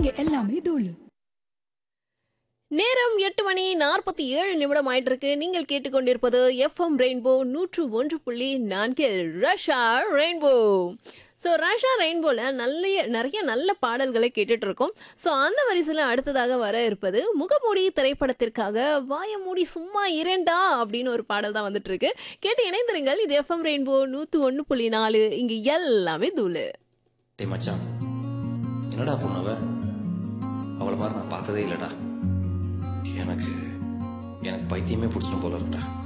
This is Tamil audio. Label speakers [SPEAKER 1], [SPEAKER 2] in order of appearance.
[SPEAKER 1] இங்க எல்லாமே தூளு
[SPEAKER 2] நேரம் எட்டு மணி நாற்பத்தி ஏழு நிமிடம் ஆயிட்டு இருக்கு நீங்கள் கேட்டுக்கொண்டிருப்பது எஃப்எம் ரெயின்போ நூற்று ஒன்று புள்ளி நான்கு ரஷா ரெயின்போ ஸோ ரஷா ரெயின்போல நல்ல நிறைய நல்ல பாடல்களை கேட்டுட்டு இருக்கோம் ஸோ அந்த வரிசையில் அடுத்ததாக வர இருப்பது முகமூடி திரைப்படத்திற்காக வாய மூடி சும்மா இரண்டா அப்படின்னு ஒரு பாடல் தான் வந்துட்டு இருக்கு கேட்டு இணைந்திருங்கள் இது எஃப்எம் ரெயின்போ நூற்று ஒன்று புள்ளி நாலு இங்கு எல்லாமே தூளு
[SPEAKER 3] டேய் மச்சான் என்னடா பொண்ணவ அவளை மாதிரி நான் பார்த்ததே இல்லைடா எனக்கு எனக்கு பைத்தியமே பிடிச்சிடும் போல இருக்குடா